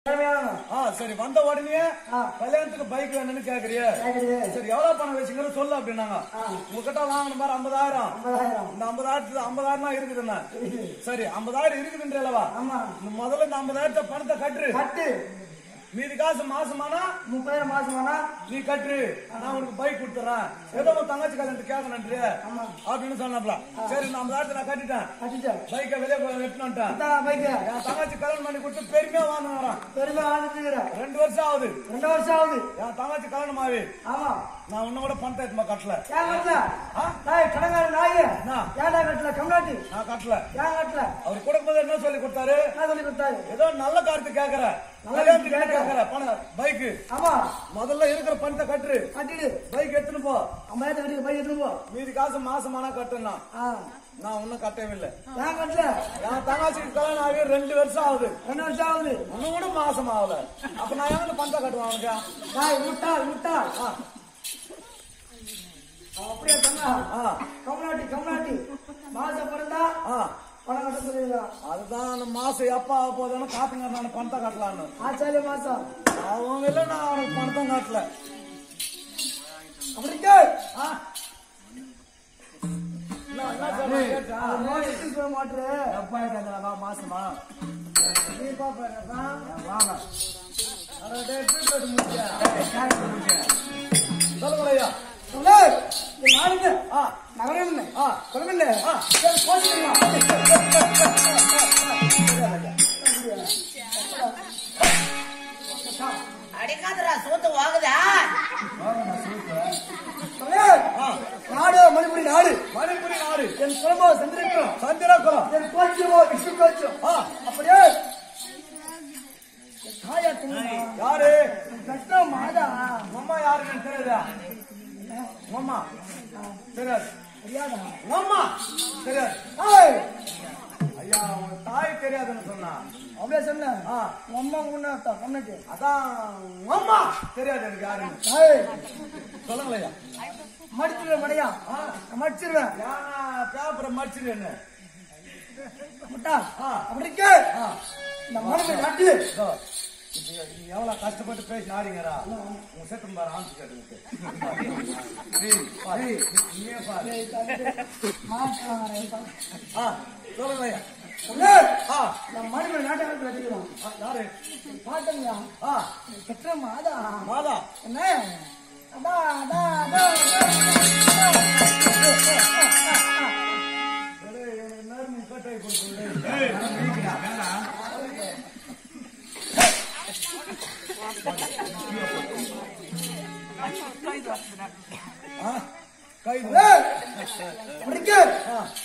ஆ சரி வந்த உடனே ஆ. கல்யாணத்துக்கு பைக் வேணும்னு கேக்குறிய கேக்குது. சரி எவ்வளவு பணம் வச்சுங்கிற சொல்லு அப்படின்னாங்க ஆ. உங்ககிட்ட வாங்கின மாதிரி ஐம்பதாயிரம் ஐம்பதாயிரம். இந்த ஐம்பதாயிரத்து ஐம்பதாயிரம் தான் இருக்குதுண்ணா சரி ஐம்பதாயிரம் இருக்குதுன்றலவா ஆமா. இந்த முதல்ல இந்த ஐம்பதாயிரத்தை பணத்தை கட்டுரு கட்டு மீதி காசு மாசமானா முப்பதாயிரம் மாசம் வேணா நீ கட்டு நான் உனக்கு பைக் கொடுத்துறேன் ஏதோ உன் தங்கச்சி கல்யாணத்துக்கு கேட்கணுன்றிய ஆமா. அப்படின்னு சொன்னாப்ல சரி இந்த ஐம்பதாயிரத்தை நான் கட்டிட்டேன் கட்டிட்டேன் பைக்கை வெளியே வெட்டினு வந்துட்டேன் இதான் பைக்கு என் தங்கச்சி கல்யாணம் பண்ணி கொடுத்து பெருமையா வாங்கினாரான் பெருமை ஆண்டுட்டு இருக்கிற ரெண்டு வருஷம் ஆகுது ரெண்டு வருஷம் ஆகுது என் தங்கச்சி கல்யாணம் ஆகி ஆமா நான் இன்னும் கூட பணத்தை எடுத்துமா கட்டல ஏன் கட்டல ஆ? நாய் கடங்கார நாய் என்ன? ஏன்டா கட்டல கம்நாட்டி நான் கட்டல ஏன் கட்டல அவர் கொடுக்கும்போது என்ன சொல்லி கொடுத்தாரு என்ன சொல்லி கொடுத்தாரு ஏதோ நல்ல காரியத்துக்கு கேக்குற நல்ல கல்யாணத்துக்கு காரியத்துக்கு கேக்குற பணம் பைக்கு ஆமா முதல்ல இருக்கிற பணத்தை கட்டுரு கட்டிடு பைக் எடுத்துன்னு போ ஐம்பதாயிரத்தை கட்டி பைக் எடுத்துன்னு போ மீதி காசு மாசமானா கட்டுனா ஆ நான் ஒன்னும் கட்டவே இல்லை ஏன் கட்டல என் தங்கச்சிக்கு கல்யாணம் ஆகி ரெண்டு வருஷம் ஆகுது ரெண்டு வருஷம் ஆகுது இன்னும் கூட மாசம் ஆகல அப்ப நான் எங்க பணத்தை கட்டுவேன் அவனுக்கு நாய் முட்டாள் முட்டாள் ஆ, அவன் அப்படியே சொன்னா ஆ, கம்நாட்டி கம்நாட்டி மாசம் பிறந்தா ஆ. பணம் கட்ட சொல்லிடுறான் அதுதான் அந்த மாசம் எப்ப ஆக போதுன்னு காத்துங்க நான் பணத்தை கட்டலான்னு ஆச்சாரிய மாசம் அவங்க இல்ல நான் அவனுக்கு பணத்தை காட்டல அப்படி இருக்கு ஆ? என்ன, என்ன சொல்றேன் கேட்டா? நோய் எடுத்துட்டு போக மாட்டுரு எப்பா கேட்டா, வா, மாசமா நீ பாப்பா வாங்க அட, டேய், ட்ரீட்மெண்ட் முடிச்சியா? சொல்லுங்க ஐயா சொல்லு இந்த நாளுங்க ஆ நகரம் ஆ சொல்லுங்க ஆ சரி போச்சுக்கலாம் அடிக்காதடா சோத்து வாங்குதா சொல்லு ஆ நாடு மணிப்புடி நாடு மணிப்புரி நாடு என் குடும்பம் சந்திரிக்கிறோம் சந்திரகுலம் என் கோச்சுவோ விஷ்ணு கோச்சும் ஆ அப்படியே என் தாயா தின்னு யாரு கஷ்டம் மாதா அம்மா யாருன்னு தெரியாதா அம்மா தெரியாது தெரியாதா அம்மா தெரியாது ஏய் ஐயா உங்க தாய் தெரியாதுன்னு சொன்னா அப்படியே சொன்னேன் ஆ உன் அம்மா உன்ன கம்மிட்டு அதான் அம்மா தெரியாது எனக்கு யாருன்னு ஏய் சொல்லுங்களேயா மடிச்சிருவேன் மடையா மடிச்சிருவேன் யானா பேப்பரை மடிச்சிரு என்ன முட்டா ஆ. அப்படி இருக்கு ஆ இந்த மனதை நட்டு இதோ, இப்ப நீ எவ்வளவு கஷ்டப்பட்டு பேசி ஆடிங்கடா உங்க செத்து பாரு ஆன்சு கேட்டு நீயே பாரு ஆ சொல்லுங்கய்யா சொல்லு ஆ நான் மனுமை நாட்டகத்தில் வச்சுக்கிறோம் ஆ, யாரு பாட்டுங்க ஆ பெற்ற மாதா மாதா என்ன அதா அதா அதா சரி, எனக்கு நேரம் முக்கட்டை கொடுத்து ஆ கைது அப்படி இருக்கு ஆ